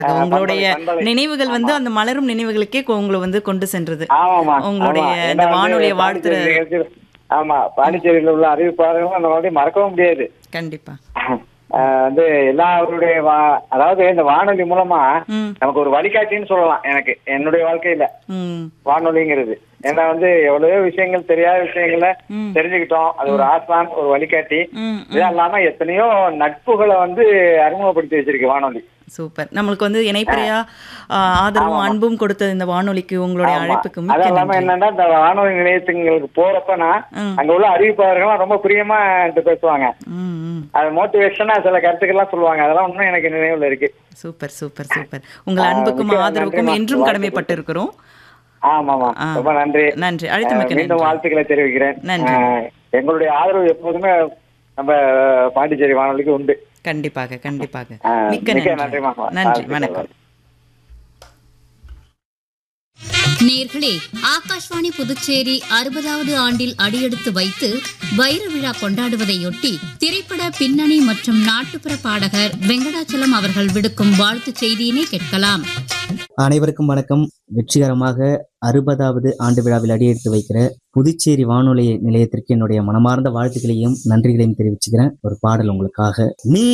ஆ, உங்களுடைய பண்பலை, பண்பலை. நினைவுகள் வந்து ஆமா. அந்த மலரும் நினைவுகளுக்கே கொ- உங்களை வந்து கொண்டு சென்றது ஆமாமா உங்களுடைய ஆமா. இந்த ஏன்னா வந்து வானொலியை வாழ்த்துற பாண்டிச்சேரி நிகழ்ச்சி- ஆமா பாண்டிச்சேரியில உள்ள அறிவிப்பாளர்களும் அந்த மாதிரி மறக்கவும் முடியாது கண்டிப்பா ஆஹ் வந்து எல்லாருடைய வா- அதாவது இந்த வானொலி மூலமா ம் நமக்கு ஒரு வழிகாட்டின்னு சொல்லலாம் எனக்கு என்னுடைய வாழ்க்கையில ம் வானொலிங்கிறது ஏன்னா வந்து எவ்வளவோ விஷயங்கள் தெரியாத விஷயங்கள ம். தெரிஞ்சுக்கிட்டோம் அது ஒரு ஆசான் ஒரு வழிகாட்டி ம் இது இல்லாம எத்தனையோ நட்புகளை வந்து அறிமுகப்படுத்தி வச்சிருக்கு வானொலி சூப்பர் நம்மளுக்கு வந்து இணைப்பிரியா ஆ, ஆதரவும் அன்பும் கொடுத்த இந்த வானொலிக்கு உங்களுடைய ஆமா. அழைப்புக்கு அது மிக்க இல்லாம நன்றி என்னன்னா இந்த வானொலி நிலையத்துங்களுக்கு போறப்ப நான் ம். அங்க உள்ள அறிவிப்பாளர்கள் ரொம்ப பிரியமா என்கிட்ட பேசுவாங்க ம் ம் அது மோட்டிவேஷனா சில கருத்துக்கள்லாம் சொல்லுவாங்க அதெல்லாம் இன்னும் எனக்கு நினைவுல இருக்கு சூப்பர் சூப்பர் சூப்பர் உங்கள் ஆ, அன்புக்கும் மிக்க ஆதரவுக்கும் நன்றிம்மா. என்றும் வாழ்த்துக்கள். கடமைப்பட்டு இருக்கிறோம் ஆமாமா ஆ. ரொம்ப நன்றி நன்றி அழைத்தமைக்கு அஹ் மீண்டும் நன்றி வாழ்த்துக்களை தெரிவிக்கிறேன் நன்றி. அஹ் எங்களுடைய ஆதரவு எப்போதுமே நம்ம பாண்டிச்சேரி வானொலிக்கு உண்டு கண்டிப்பாக கண்டிப்பாக ஆ, மிக்க மிக்க நன்றி நன்றிம்மா. நன்றி வாழ்த்துக்கள். வணக்கம் நேர்களே ஆகாஷ்வாணி புதுச்சேரி அறுபதாவது ஆண்டில் அடியெடுத்து வைத்து வைர விழா கொண்டாடுவதையொட்டி திரைப்பட பின்னணி மற்றும் நாட்டுப்புற பாடகர் வெங்கடாச்சலம் அவர்கள் விடுக்கும் வாழ்த்துச் செய்தியினை கேட்கலாம் அனைவருக்கும் வணக்கம் வெற்றிகரமாக அறுபதாவது ஆண்டு விழாவில் அடியெடுத்து வைக்கிற புதுச்சேரி வானொலி நிலையத்திற்கு என்னுடைய மனமார்ந்த வாழ்த்துக்களையும் நன்றிகளையும் தெரிவிச்சுக்கிறேன் ஒரு பாடல் உங்களுக்காக நீ